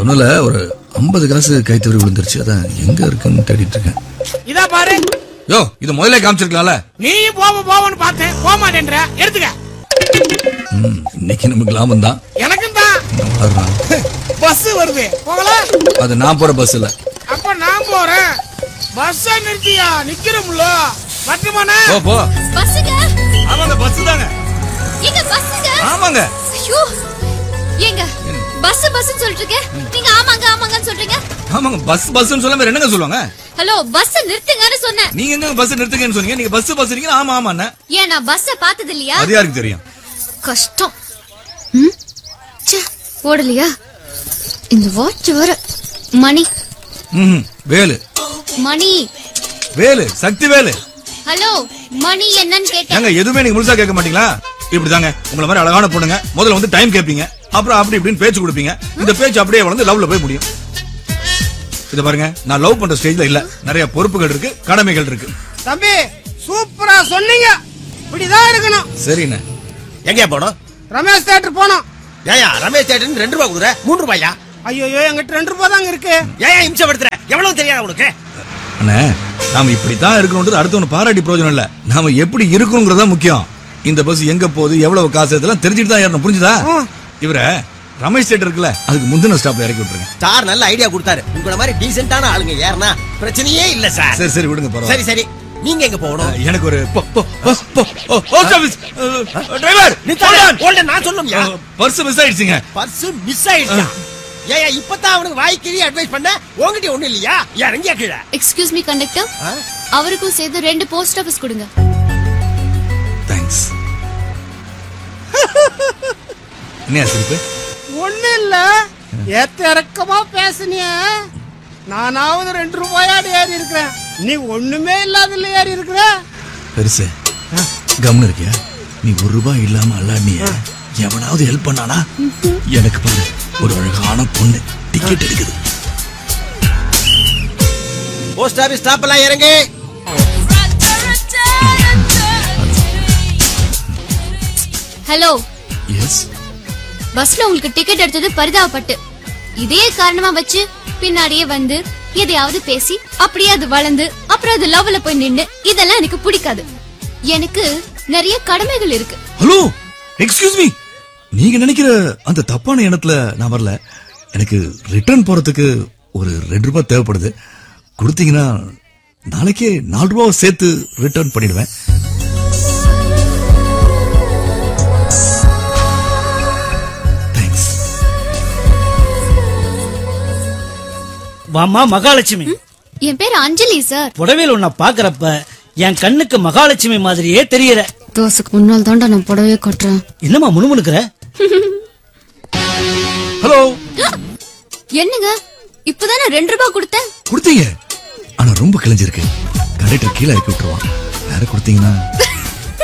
ஒண்ணுல ஒரு ஐம்பது காசு கைத்தறி விழுந்துருச்சு அதான் எங்க இருக்குன்னு தேடிட்டு இருக்கேன் இதா பாரு யோ இது முதல்ல காமிச்சிருக்கலாம்ல நீயும் போவ போவன்னு பார்த்தேன் போக மாட்டேன்ற எடுத்துக்க ம், இன்னைக்கு நமக்கு லாபம் தான் எனக்கும் தான் பஸ் வருது போகலாம் அது நான் போற பஸ் இல்ல அப்ப நான் போறேன் பஸ் நிறுத்தியா நிக்கிறோம்ல மட்டுமாண்ணா போ போ பஸ்ஸுங்க ஆமாங்க பஸ் தாங்க எங்க பஸ்ஸுங்க ஆமாங்க ஐயோ ஏங்க பஸ் பஸ் சொல்லிட்டு இருக்கேன் நீங்க ஆமாங்க ஆமாங்கன்னு சொல்றீங்க ஆமாங்க பஸ் பஸ்னு சொல்லாம வேற என்னங்க சொல்லுவாங்க ஹலோ பஸ் நிறுத்துங்கன்னு சொன்னேன் நீங்க எங்க பஸ் நிறுத்துங்கன்னு சொன்னீங்க நீங்க பஸ் பஸ் இருக்கீங்க ஆமா ஆமா அண்ணா ஏன் நான் பஸ்ஸ பார்த்தது இல்லையா அது யாருக்கு தெரியும் கஷ்டம் ம் ச்சே, ஓடலையா இந்த வாட்ச் வர மணி ம் வேலு மணி வேலு சக்தி வேலு ஹலோ மணி என்னன்னு கேட்டேன் ஏங்க எதுவுமே நீங்க முழுசா கேட்க மாட்டீங்களா இப்படிதாங்க உங்களை மாதிரி அழகான பொண்ணுங்க முதல்ல வந்து டைம் கேட்பீங்க அப்புறம் அப்படி இப்படின்னு பேச்சு கொடுப்பீங்க இந்த பேச்சு அப்படியே வளர்ந்து லவ்ல போய் முடியும் இத பாருங்க நான் லவ் பண்ற ஸ்டேஜ்ல இல்ல நிறைய பொறுப்புகள் இருக்கு கடமைகள் இருக்கு தம்பி சூப்பரா சொன்னீங்க இப்படிதான் இருக்கணும் சரிண்ணே எங்கயா போனோம் ரமேஷ் தேட்டர் போனோம் ஏயா ரமேஷ் தேட்டர் ரெண்டு ரூபா கொடுக்குற மூணு ரூபாயா ஐயோ எங்கிட்ட ரெண்டு ரூபாய் தாங்க இருக்கு ஏயா இம்சப்படுத்துற எவ்வளவு தெரியாது உனக்கு அண்ணே நாம இப்படித்தான் இருக்கணும்ன்றது அடுத்தவன பாராட்டி பிரயோஜனம் இல்ல நாம எப்படி இருக்கணுங்கிறதா முக்கியம் இந்த பஸ் எங்க போகுது எவ்வளவு காசு இதெல்லாம் தெரிஞ்சுட்டு தான் ஏறணும் புரிஞ்சுதா இவர ரமேஷ் தேட்டர் இருக்குல்ல அதுக்கு முந்தின ஸ்டாப்ல இறக்கி விட்டுருங்க சார் நல்ல ஐடியா கொடுத்தாரு உங்கள மாதிரி டீசென்டான ஆளுங்க ஏறனா பிரச்சனையே இல்ல சார் சரி சரி விடுங்க பரவாயில்ல சரி சரி நீங்க எங்க போகணும் எனக்கு ஒரு போஸ்ட் ஆபீஸ் டிரைவர் ஓல்டன் நான் சொல்லும்யா பர்ஸ் மிஸ் ஆயிடுச்சுங்க பர்ஸ் மிஸ் ஆயிடுச்சா ஏயா இப்பதான் அவனுக்கு வாய் கிழி அட்வைஸ் பண்ண உங்ககிட்ட ஒண்ணு இல்லையா இறங்கியா கீழே எக்ஸ்கியூஸ் மீ கண்டக்டர் ஆ? அவருக்கும் சேர்த்து ரெண்டு போஸ்ட் ஆபீஸ் கொடுங்க தேங்க்ஸ் என்ன சிரிப்பு ஒண்ணு இல்ல ஏத்த இறக்கமா பேசுனிய நானாவது ரெண்டு ரூபாயாடு ஏறி இருக்கிறேன் நீ ஒண்ணுமே இல்லாதல ஏறி இருக்கிற பெருசு கம்னு இருக்கியா நீ ஒரு ரூபாய் இல்லாம அல்லாடினிய எவனாவது ஹெல்ப் பண்ணானா எனக்கு பாரு ஒரு அழகான பொண்ணு டிக்கெட் எடுக்குது போஸ்ட் ஆபீஸ் ஸ்டாப் எல்லாம் இறங்கு ஹலோ எஸ் பஸ்ல உங்களுக்கு டிக்கெட் எடுத்தது பரிதாபப்பட்டு இதே காரணமா வச்சு பின்னாடியே வந்து எதையாவது பேசி அப்படியே அது வளர்ந்து அப்புறம் அது லவ்ல போய் நின்னு இதெல்லாம் எனக்கு பிடிக்காது எனக்கு நிறைய கடமைகள் இருக்கு ஹலோ எக்ஸ்கியூஸ் மீ நீங்க நினைக்கிற அந்த தப்பான எண்ணத்துல நான் வரல எனக்கு ரிட்டர்ன் போறதுக்கு ஒரு ரெண்டு ரூபாய் தேவைப்படுது கொடுத்தீங்கன்னா நாளைக்கே நாலு ரூபாவை சேர்த்து ரிட்டர்ன் பண்ணிடுவேன் தேங்க்ஸ் வாமா மகாலட்சுமி என் பேர் அஞ்சலி சார் புடவையில் உன்னை பாக்குறப்ப என் கண்ணுக்கு மகாலட்சுமி மாதிரியே தெரியற தோசைக்கு முன்னால் தாண்டா நான் புடவையே கட்டுறேன் என்னம்மா முணுமுணுக்கிற ஹலோ என்னங்க இப்பதானே ரெண்டு ரூபாய் கொடுத்தேன் கொடுத்தீங்க ஆனா ரொம்ப கிழிஞ்சிருக்கு கண்டக்டர் கீழே இறக்கி விட்டுருவான் வேற கொடுத்தீங்கன்னா